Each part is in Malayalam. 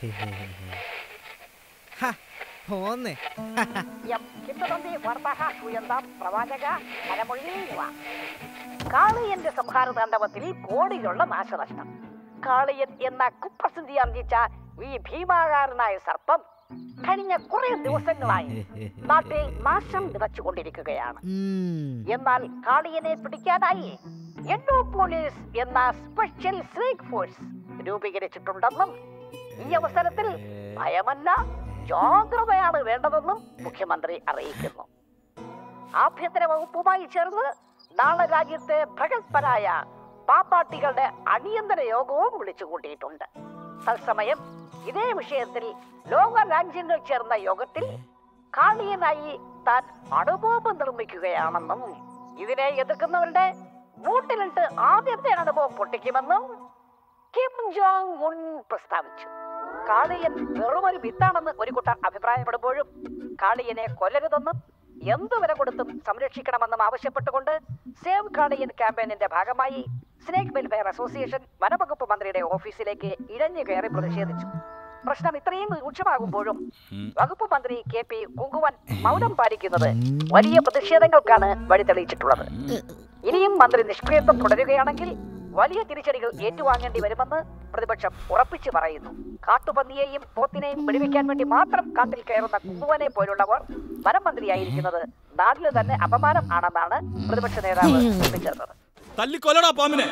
ഹ, പോന്നേ യം കിംവദന്തി വാർത്താഹ ശ്രൂയന്താം പ്രവാചക മലമൊഴിയിൽ വാ കാളിയന്റെ സംഹാര താണ്ഡവത്തിൽ കോടികളുടെ നാശനഷ്ടം കാളിയൻ എന്ന കുപ്രസിദ്ധി ആർജിച്ച ഈ ഭീമാകാരനായ സർപ്പം കഴിഞ്ഞ കുറെ ദിവസങ്ങളായി നാട്ടിൽ നാശം വിതച്ചുകൊണ്ടിരിക്കുകയാണ് ഉം. എന്നാൽ കാളിയനെ പിടിക്കാനായി എൻഡോ പോലീസ് എന്ന സ്പെഷ്യൽ സ്നേക് ഫോഴ്സ് രൂപീകരിച്ചിട്ടുണ്ടെന്നും ഈ അവസരത്തിൽ ഭയമല്ല ജാഗ്രതയാണ് വേണ്ടതെന്നും മുഖ്യമന്ത്രി അറിയിക്കുന്നു ആഭ്യന്തര വകുപ്പുമായി ചേർന്ന് നാളെ രാജ്യത്തെ പ്രഗത്ഭരായ പാപ്പാട്ടികളുടെ അടിയന്തര യോഗവും വിളിച്ചുകൂട്ടിയിട്ടുണ്ട് തത്സമയം ഇതേ വിഷയത്തിൽ ലോക രാജ്യങ്ങൾ ചേർന്ന യോഗത്തിൽ കാളിയനായി താൻ അണുബോംബ് നിർമ്മിക്കുകയാണെന്നും ഇതിനെ എതിർക്കുന്നവരുടെ മൂട്ടിലിട്ട് ആദ്യത്തെ അണുബോംബ് പൊട്ടിക്കുമെന്നും കിം ജോങ് മുൻ പ്രസ്താവിച്ചു കാളിയൻ വെറുമൊരു വിത്താണെന്ന് ഒരു കൂട്ടർ അഭിപ്രായപ്പെടുമ്പോഴും കാളിയനെ കൊല്ലരുതെന്നും എന്തു വില കൊടുത്തും സംരക്ഷിക്കണമെന്നും ആവശ്യപ്പെട്ടുകൊണ്ട് സേവ് കാളിയൻ ക്യാമ്പയിനിന്റെ ഭാഗമായി സ്നേക് വെൽഫെയർ അസോസിയേഷൻ വനവകുപ്പ് മന്ത്രിയുടെ ഓഫീസിലേക്ക് ഇഴഞ്ഞു കയറി പ്രതിഷേധിച്ചു പ്രശ്നം ഇത്രയും രൂക്ഷമാകുമ്പോഴും വകുപ്പ് മന്ത്രി കെ പി കുങ്കുവൻ മൗനം പാലിക്കുന്നത് വലിയ പ്രതിഷേധങ്ങൾക്കാണ് വഴി തെളിയിച്ചിട്ടുള്ളത് ഇനിയും മന്ത്രി നിഷ്ക്രിയത്വം തുടരുകയാണെങ്കിൽ വലിയ തിരിച്ചടികൾ ഏറ്റുവാങ്ങേണ്ടി വരുമെന്ന് പ്രതിപക്ഷം ഉറപ്പിച്ചു പറയുന്നു കാട്ടുപന്നിയെയും പോത്തിനെയും വെടിവെക്കാൻ വേണ്ടി മാത്രം കാട്ടിൽ കയറുന്ന കുങ്കുവനെ പോലുള്ളവർ വനം മന്ത്രിയായിരിക്കുന്നത് നാടിന് തന്നെ അപമാനം ആണെന്നാണ് പ്രതിപക്ഷ നേതാവ് കൂട്ടിച്ചേർത്തത് തല്ലിക്കൊല്ലടാ പാമ്പിനെ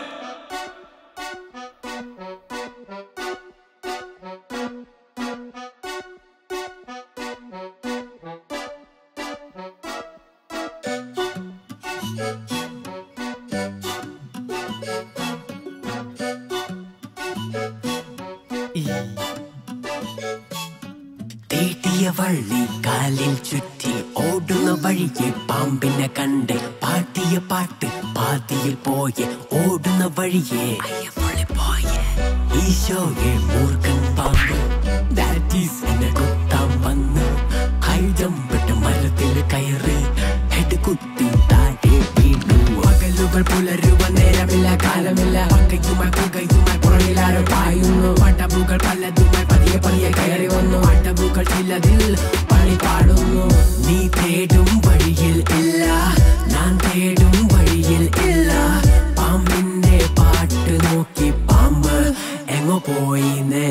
തീട്ടിയ വള്ളി കാലിൽ ചുറ്റി ഓടുന്ന വഴിയെ പാമ്പിനെ കണ്ട് പാട്ടിയ പാട്ട് പാതിയിൽ പോയെ ഓടുന്ന വഴിയെ ഈശോയെ മൂർഖൻ പാമ്പ് That is എന്നെ കുത്താൻ വന്ന് ഹൈ ജമ്പിട്ട് മരത്തിൽ കയറി ഹെഡ് കുത്തി താഴെ വീണു പകലുകൾ പുലരുവ നേരമില്ല കാലമില്ല പക്കയുമായി പുകയുമായി പുറകിലാരോ പായുന്നു പട്ടപ്പുകൾ പലതുമായി പതിയെ പതിയെ കയറി വന്നു പട്ടപ്പുകൾ ചിലതിൽ പണി പാടുന്നു നീ തേടും വഴിയിൽ ഇല്ല ഞാൻ തേടും വഴിയിൽ ഇല്ല പാമ്പിന്റെ പാട്ട് നോക്കി പാമ്പ് എങ്ങോ പോയി നേ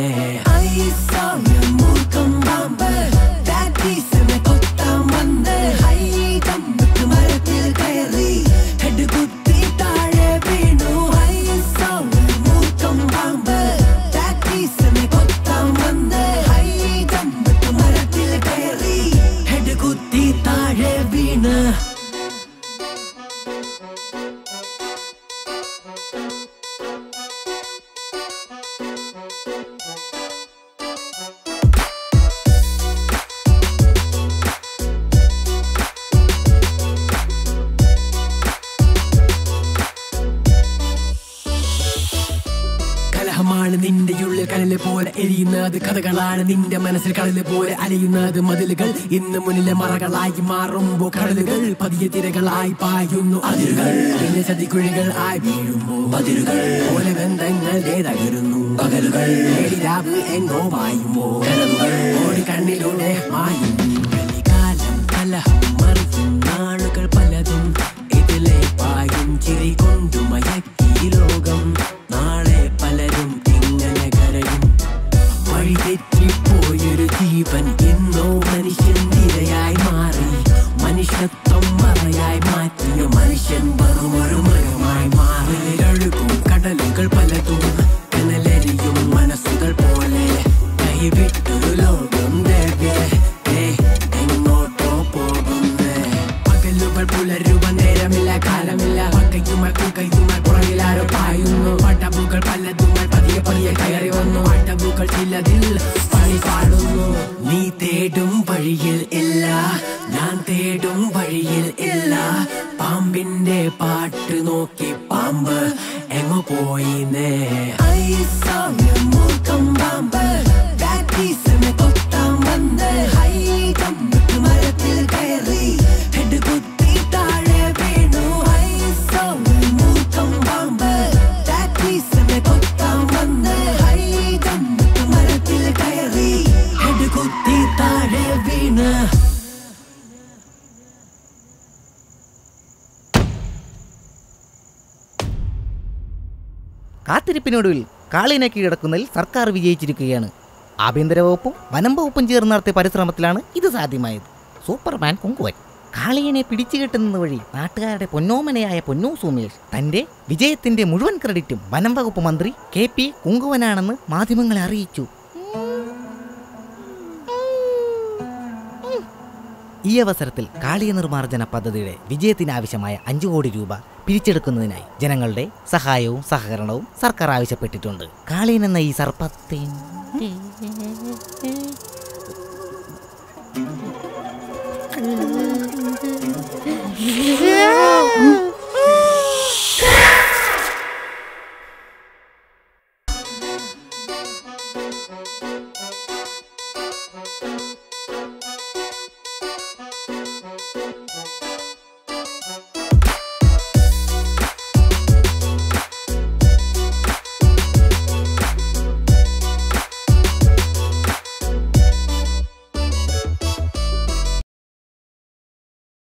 മൂർഖം പാമ്പ് ദാറ്റീസിനെ കൊത്താൻ വന്ന് ഹൈ ജമ്പിട്ട് മരത്തിൽ കയറി ഹെഡ് കുത്തി താഴെ വീണു ഹൈ മൂർഖം പാമ്പ് ദാറ്റീസിനെ കൊത്താൻ വന്ന് ഹൈ ജമ്പിട്ട് മരത്തിൽ കയറി ഹെഡ് കുത്തി താഴെ വീണ് കലഹമാണ് നിന്റെ ഉള്ളിൽ കനല് പോലെ എരിയുന്നത് കഥകളാണ് നിന്റെ മനസ്സിൽ കടല് പോലെ അലയുന്നത് മതിലുകൾ ഇന്ന് മുന്നിലെ മറകളായി മാറുമ്പോ കടലുകൾ പതിയ തിരകളായി പായുന്നു അതിരുകൾ പിന്നെ ചതിക്കുഴികൾ ആയി വീഴുമ്പോ മതിലുകൾ പോലെ ബന്ധങ്ങൾ തകരുന്നു പകലുകൾ രാവ് എങ്ങോ വായുമ്പോ കനവുകൾ ഓടി കണ്ണിലൂടെ മായുന്നു കലികാലം കലഹം മറിയും നാളുകൾ പലതും ഇതിലെ പായും ചിരി കൊണ്ടു മയക്കി ലോകം നാളെ പലരും ഇങ്ങനെ കരയും വഴി തെറ്റിപ്പോയൊരു ജീവൻ ഇന്നോ മനുഷ്യൻ നിരയായി മാറി മനുഷ്യത്വം മറയായി മാറ്റിയ മനുഷ്യൻ വെറും ഒരു മൃഗമായി മാറി ഒഴുകും കടലുകൾ പലതും കനലരിയും മനസ്സുകൾ പോലെ കൈവിട്ടൊരു ലോകം ദേവേ ഏ, എങ്ങോട്ടോ പോകുന്നേ പകലുകൾ പുലരുവ നേരമില്ല കാലമില്ല പക്കയുമായി പുകയുമായി പുറകിലാരോ പായുന്നു പട്ടപ്പുകൾ പലതുമായി പതിയെ പതിയെ കയറി വന്നു പട്ടപ്പുകൾ ചിലതിൽ പണി പാടുന്നു നീ തേടും വഴിയിൽ ഇല്ല ഞാൻ തേടും വഴിയിൽ ഇല്ല പാമ്പിന്റെ പാട്ട് നോക്കി പാമ്പ് എങ്ങോ പോയി നേ മൂർഖം പാമ്പ് ദാറ്റീസിനെ കൊത്താൻ വന്ന് ഹൈ ജമ്പിട്ട് മരത്തിൽ കയറി ഹെഡ് കുത്തി താഴെ വീണു ഹൈ മൂർഖം പാമ്പ് ദാറ്റീസിനെ കൊത്താൻ വന്ന് ഹൈ ജമ്പിട്ട് മരത്തിൽ കയറി കാത്തിരിപ്പിനൊടുവിൽ കാളിനെ കീഴടക്കുന്നതിൽ സർക്കാർ വിജയിച്ചിരിക്കുകയാണ് ആഭ്യന്തര വകുപ്പും വനം വകുപ്പും ചേർന്ന് നടത്തിയ പരിശ്രമത്തിലാണ് ഇത് സാധ്യമായത് സൂപ്പർമാൻ കുങ്കുവൻ കാളിയനെ പിടിച്ചു കെട്ടുന്നത് വഴി നാട്ടുകാരുടെ പൊന്നോമനയായ പൊന്നോ സുമേഷ് തന്റെ വിജയത്തിന്റെ മുഴുവൻ ക്രെഡിറ്റും വനം വകുപ്പ് മന്ത്രി കെ പി കുങ്കുവനാണെന്ന് മാധ്യമങ്ങളെ അറിയിച്ചു ഈ അവസരത്തിൽ കാളിയ നിർമ്മാർജ്ജന പദ്ധതിയുടെ വിജയത്തിനാവശ്യമായ അഞ്ചു കോടി രൂപ പിരിച്ചെടുക്കുന്നതിനായി ജനങ്ങളുടെ സഹായവും സഹകരണവും സർക്കാർ ആവശ്യപ്പെട്ടിട്ടുണ്ട് കാളിയൻ എന്ന ഈ സർപ്പത്തിൻ